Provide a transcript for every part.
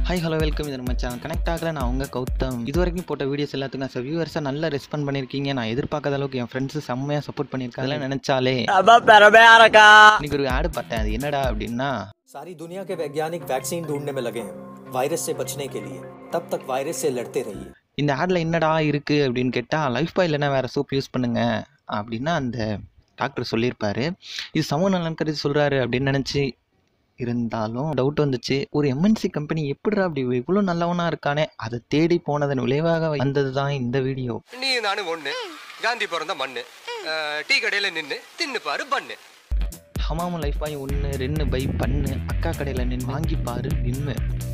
hi hello welcome இது நம்ம channel connect ஆகல நான் உங்கள் கௌதம் இது வரைக்கும் போட்ட வீடியோஸ் எல்லாத்துக்கும் சார் வியூவர்ஸாக நல்லா ரெஸ்பாண்ட் பண்ணியிருக்கீங்க நான் எதிர்பார்க்காத அளவுக்கு என் ஃப்ரெண்ட்ஸு செம்மையாக சப்போர்ட் பண்ணியிருக்காங்க அதெல்லாம் நினச்சாலே இன்னைக்கு ஒரு ஆடு பார்த்தேன் அது என்னடா அப்படின்னா सारी दुनिया के वैज्ञानिक वैक्सीन ढूंढने में लगे हैं वायरस से बचने के लिए तब तक वायरस से लड़ते रहिए இந்த ஆடில் என்னடா இருக்குது அப்படின்னு கேட்டால் லைஃப் பாய் இல்லைன்னா வேறு சோப் யூஸ் பண்ணுங்க அப்படின்னா அந்த டாக்டர் சொல்லியிருப்பாரு இது சமூக நலன் கருதி சொல்கிறாரு அப்படின்னு நினச்சி இருந்தாலும் டவுட் வந்துச்சு ஒரு எம்என்சி கம்பெனி எப்படிடா அப்படி இவ்வளோ நல்லவனாக இருக்கானே அதை தேடி போனதன் விளைவாக வந்தது தான் இந்த வீடியோ நீ நானும் ஒண்ணு காந்தி பிறந்த மண்ணு அஹ், டீ கடையில நின்னு தின்னு பாரு பண்ணு ஹமாமு லைஃப் பாய் ஒன்று ரெண்டு பை பண்ணு அக்கா கடையில் நின்று வாங்கி பாரு நின்று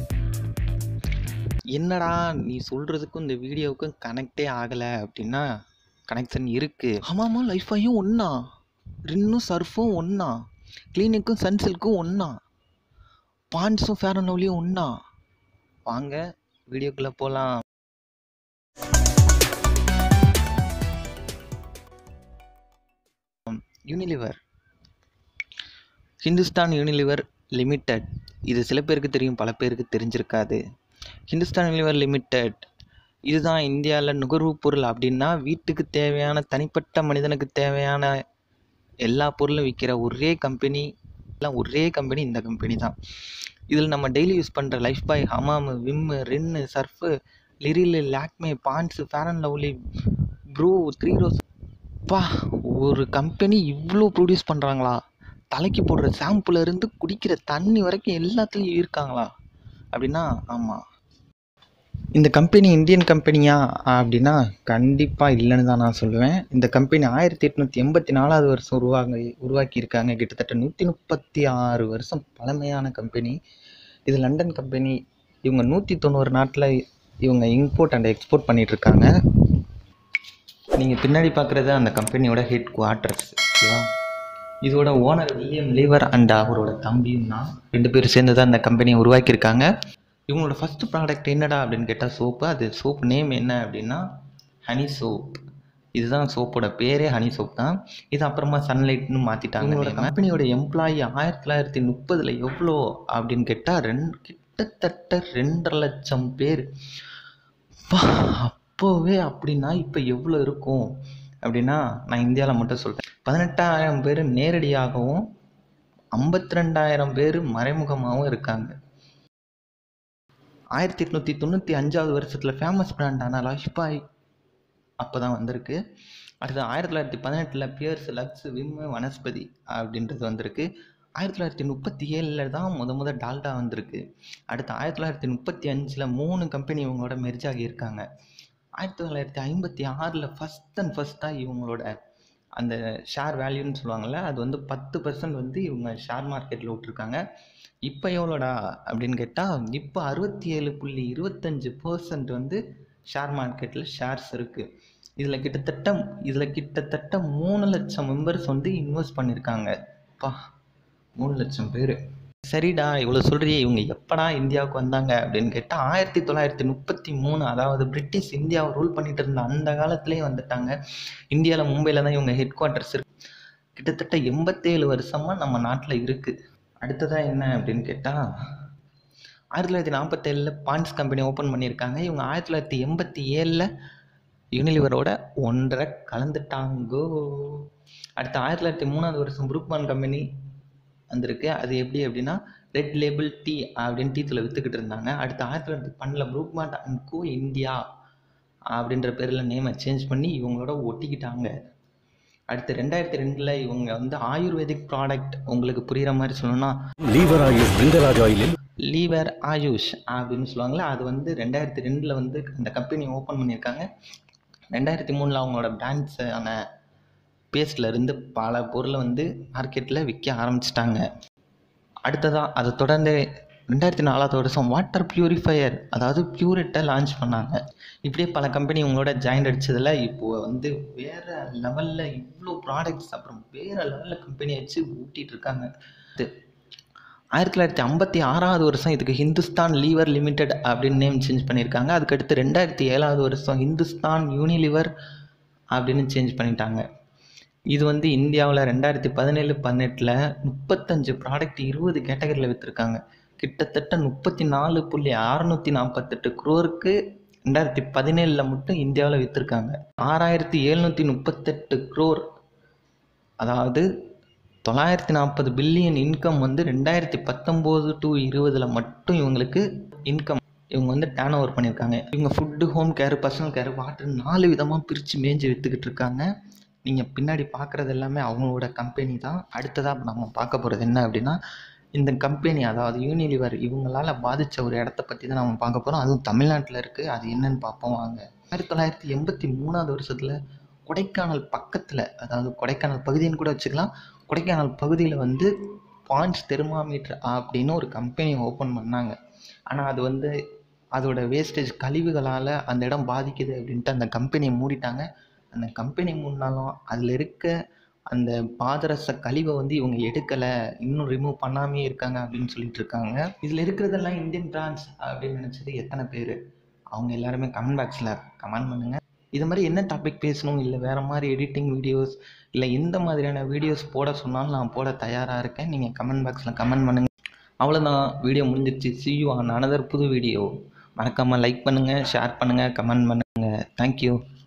என்னடா நீ சொல்கிறதுக்கும் இந்த வீடியோவுக்கும் கனெக்டே ஆகலை அப்படின்னா கனெக்ஷன் இருக்குது ஹமாமும் லைஃப் பாயும் ஒன்றா ரின்னும் சர்ஃபும் ஒன்றா கிளினிக்கும் சன்சில்க்கும் ஒன்றா பாண்ட்ஸும் ஃபேர் அண்ட் லவ்லியும் ஒன்றா வாங்க வீடியோக்குள்ளே போகலாம் யூனிலிவர் ஹிந்துஸ்தான் யூனிலிவர் லிமிடெட் இது சில பேருக்கு தெரியும் பல பேருக்கு தெரிஞ்சிருக்காது ஹிந்துஸ்தான் யூனிலிவர் லிமிடெட் இதுதான் இந்தியாவில் நுகர்வுப் பொருள் அப்படின்னா வீட்டுக்கு தேவையான தனிப்பட்ட மனிதனுக்கு தேவையான எல்லா பொருளும் விற்கிற ஒரே கம்பெனி எல்லாம் ஒரே கம்பெனி இந்த கம்பெனி தான் இதில் நம்ம டெய்லி யூஸ் பண்ணுற Lifebuoy Hamam Vim Rin Surf Liril Lakme Pond's fair and lovely Bru three rose பா ஒரு கம்பெனி இவ்வளோ ப்ரொடியூஸ் பண்ணுறாங்களா தலைக்கு போடுற ஷாம்புல இருந்து குடிக்கிற தண்ணி வரைக்கும் எல்லாத்துலேயும் இருக்காங்களா அப்படின்னா ஆமாம் இந்த கம்பெனி இந்தியன் கம்பெனியா அப்படின்னா கண்டிப்பாக இல்லைன்னு தான் நான் சொல்லுவேன் இந்த கம்பெனி ஆயிரத்தி எட்நூற்றி எண்பத்தி நாலாவது வருஷம் உருவாங்க உருவாக்கியிருக்காங்க கிட்டத்தட்ட நூற்றி முப்பத்தி ஆறு வருஷம் பழமையான கம்பெனி இது லண்டன் கம்பெனி இவங்க நூற்றி தொண்ணூறு நாட்டில் இவங்க இம்போர்ட் அண்ட் எக்ஸ்போர்ட் பண்ணிட்டு இருக்காங்க நீங்கள் பின்னாடி பார்க்குறது அந்த கம்பெனியோட ஹெட் குவார்ட்டர்ஸ் ஓகேவா இதோட ஓனர் வில்லியம் லீவர் அண்ட் அவரோட தம்பியும் தான் ரெண்டு பேரும் சேர்ந்து தான் இந்த கம்பெனியை உருவாக்கியிருக்காங்க இவங்களோட ஃபஸ்ட்டு ப்ராடக்ட் என்னடா அப்படின்னு கேட்டால் சோப்பு அது சோப் நேம் என்ன அப்படின்னா ஹனி சோப் இதுதான் சோப்போட பேரே ஹனி சோப் தான் இது அப்புறமா சன்லைட்னு மாற்றிட்டாங்க இவங்களோட கம்பெனியோட எம்ப்ளாயி ஆயிரத்தி தொள்ளாயிரத்தி முப்பதில் எவ்வளோ அப்படின்னு கேட்டால் ரெண்டு கிட்டத்தட்ட ரெண்டரை லட்சம் பேர் அப்பா, அப்போவே அப்படின்னா இப்போ எவ்வளோ இருக்கும் அப்படின்னா நான் இந்தியாவில் மட்டும் சொல்கிறேன் பதினெட்டாயிரம் பேர் நேரடியாகவும் ஐம்பத்தி ரெண்டாயிரம் பேர் மறைமுகமாகவும் இருக்காங்க ஆயிரத்தி எட்நூற்றி தொண்ணூற்றி அஞ்சாவது வருஷத்தில் ஃபேமஸ் பிராண்டான லைஃபாய் அப்போ தான் வந்திருக்கு அடுத்து ஆயிரத்தி தொள்ளாயிரத்தி பதினெட்டில் பியர்ஸ் லக்ஸ் விம்மு வனஸ்பதி அப்படின்றது வந்திருக்கு ஆயிரத்தி தொள்ளாயிரத்தி முப்பத்தி ஏழில் தான் முத முத டால்டா வந்திருக்கு அடுத்து ஆயிரத்தி தொள்ளாயிரத்தி முப்பத்தி அஞ்சில் மூணு கம்பெனி இவங்களோட மெர்ஜ் ஆகியிருக்காங்க ஆயிரத்தி தொள்ளாயிரத்தி ஐம்பத்தி ஆறில் ஃபஸ்ட் அண்ட் ஃபஸ்ட்டாக இவங்களோட அந்த ஷேர் வேல்யூன்னு சொல்லுவாங்கள்ல அது வந்து பத்து பர்சன்ட் வந்து இவங்க ஷேர் மார்க்கெட்டில் விட்ருக்காங்க இப்போ எவ்வளோடா அப்படின்னு கேட்டால் இப்போ அறுபத்தி ஏழு புள்ளி இருபத்தஞ்சு பர்சன்ட் வந்து ஷேர் மார்க்கெட்டில் ஷேர்ஸ் இருக்குது இதில் கிட்டத்தட்ட இதில் கிட்டத்தட்ட மூணு லட்சம் மெம்பர்ஸ் வந்து இன்வெஸ்ட் பண்ணியிருக்காங்க பா மூணு லட்சம் பேர் சரிடா இவ்வளோ சொல்கிறியே இவங்க எப்படா இந்தியாவுக்கு வந்தாங்க அப்படின்னு கேட்டால் ஆயிரத்தி தொள்ளாயிரத்தி முப்பத்தி மூணு அதாவது பிரிட்டிஷ் இந்தியாவை ரூல் பண்ணிட்டு இருந்த அந்த காலத்துலேயே வந்துட்டாங்க இந்தியாவில் மும்பையில் தான் இவங்க ஹெட் குவார்ட்டர்ஸ் இருக்கு கிட்டத்தட்ட எண்பத்தேழு வருஷமாக நம்ம நாட்டில் இருக்குது அடுத்ததாக என்ன அப்படின்னு கேட்டால் ஆயிரத்தி தொள்ளாயிரத்தி நாற்பத்தேழில் பாண்ட்ஸ் கம்பெனி ஓப்பன் பண்ணியிருக்காங்க இவங்க ஆயிரத்தி தொள்ளாயிரத்தி எண்பத்தி ஏழில் யூனிலிவரோட ஒன்றரை கலந்துட்டாங்கோ அடுத்து ஆயிரத்தி தொள்ளாயிரத்தி மூணாவது வருஷம் புரூக்மான் கம்பெனி வந்திருக்கு அது எப்படி அப்படின்னா ரெட் லேபிள் டீ அப்படின்னு டீத்தில் விற்றுக்கிட்டு இருந்தாங்க அடுத்து ஆயிரத்தி தொள்ளாயிரத்தி பன்னெண்டில் புரூக்மான் அண்ட் கோ இந்தியா அப்படின்ற பேரில் நேமை சேஞ்ச் பண்ணி இவங்களோட ஒட்டிக்கிட்டாங்க அடுத்து ரெண்டாயிரத்தி ரெண்டில் இவங்க வந்து ஆயுர்வேதிக் ப்ராடக்ட் உங்களுக்கு புரிகிற மாதிரி சொல்லணும்னா லீவர் ஆயில் பிரிங்கராஜ் ஆயிலில் லீவர் ஆயுஷ் அப்படின்னு சொல்லுவாங்கள்ல அது வந்து ரெண்டாயிரத்தி ரெண்டில் வந்து அந்த கம்பெனி ஓப்பன் பண்ணியிருக்காங்க ரெண்டாயிரத்தி மூணில் அவங்களோட பிராண்ட்ஸான பேஸ்டில் இருந்து பல பொருளை வந்து மார்க்கெட்டில் விற்க ஆரம்பிச்சிட்டாங்க அடுத்ததாக அதை தொடர்ந்து ரெண்டாயிரத்தி நாலாவது வருஷம் வாட்டர் பியூரிஃபையர் அதாவது பியூரிட்டை லான்ச் பண்ணாங்க இப்படியே பல கம்பெனி உங்களோட ஜாயின் அடிச்சதில் இப்போது வந்து வேறு லெவலில் இவ்வளோ ப்ராடக்ட்ஸ் அப்புறம் வேறு லெவலில் கம்பெனி வச்சு ஊட்டிகிட்டு இருக்காங்க இது ஆயிரத்தி தொள்ளாயிரத்தி ஐம்பத்தி ஆறாவது வருஷம் இதுக்கு ஹிந்துஸ்தான் லீவர் லிமிடெட் அப்படின்னு நேம் சேஞ்ச் பண்ணியிருக்காங்க அதுக்கடுத்து ரெண்டாயிரத்தி ஏழாவது வருஷம் ஹிந்துஸ்தான் யூனிலிவர் அப்படின்னு சேஞ்ச் பண்ணிட்டாங்க இது வந்து இந்தியாவில் ரெண்டாயிரத்தி பதினேழு பதினெட்டில் முப்பத்தஞ்சு ப்ராடக்ட் இருபது கேட்டகரியில் விற்றுருக்காங்க கிட்டத்தட்ட முப்பத்தி நாலு புள்ளி அறநூற்றி நாற்பத்தெட்டு குரோருக்கு ரெண்டாயிரத்தி பதினேழில் மட்டும் இந்தியாவில் விற்றுருக்காங்க ஆறாயிரத்தி எழுநூற்றி முப்பத்தெட்டு குரோர் அதாவது தொள்ளாயிரத்தி நாற்பது பில்லியன் இன்கம் வந்து ரெண்டாயிரத்தி பத்தொம்போது டு இருபதில் மட்டும் இவங்களுக்கு இன்கம் இவங்க வந்து டேர்ன் ஓவர் பண்ணியிருக்காங்க இவங்க food home care personal care water நாலு விதமாக பிரித்து மேய்ஞ்சி விற்றுக்கிட்டு இருக்காங்க நீங்கள் பின்னாடி பார்க்குறது எல்லாமே அவங்களோட கம்பெனி தான் அடுத்ததாக நம்ம பார்க்க போகிறது என்ன அப்படின்னா இந்த கம்பெனி அதாவது யூனிலிவர் இவங்களால் பாதித்த ஒரு இடத்த பற்றி தான் நம்ம பார்க்க போகிறோம் அதுவும் தமிழ்நாட்டில் இருக்குது அது என்னன்னு பார்ப்போம் வாங்க ஆயிரத்தி தொள்ளாயிரத்தி எண்பத்தி மூணாவது வருஷத்தில் கொடைக்கானல் பக்கத்தில் அதாவது கொடைக்கானல் பகுதின்னு கூட வச்சுக்கலாம் கொடைக்கானல் பகுதியில் வந்து பாயிண்ட்ஸ் தெர்மாமீட்டர் அப்படின்னு ஒரு கம்பெனி ஓப்பன் பண்ணாங்க ஆனால் அது வந்து அதோட வேஸ்டேஜ் கழிவுகளால் அந்த இடம் பாதிக்குது அப்படின்ட்டு அந்த கம்பெனியை மூடிட்டாங்க அந்த கம்பெனி மூடினாலும் அதில் இருக்க அந்த பாதரச கழிவை வந்து இவங்க எடுக்கலை இன்னும் ரிமூவ் பண்ணாமே இருக்காங்க அப்படின்னு சொல்லிட்டு இருக்காங்க இதில் இருக்கிறதெல்லாம் இந்தியன் பிராண்ட்ஸ் அப்படின்னு நினச்சது எத்தனை பேர் அவங்க எல்லாருமே கமெண்ட் பாக்ஸில் கமெண்ட் பண்ணுங்கள் இது மாதிரி என்ன டாபிக் பேசணும் இல்லை வேறு மாதிரி எடிட்டிங் வீடியோஸ் இல்லை எந்த மாதிரியான வீடியோஸ் போட சொன்னாலும் நான் போட தயாராக இருக்கேன் நீங்கள் கமெண்ட் பாக்ஸில் கமெண்ட் பண்ணுங்கள் அவ்வளோதான் வீடியோ முடிஞ்சிருச்சு see you on another புது வீடியோ மறக்காமல் லைக் பண்ணுங்கள் ஷேர் பண்ணுங்கள் கமெண்ட் பண்ணுங்கள் தேங்க்யூ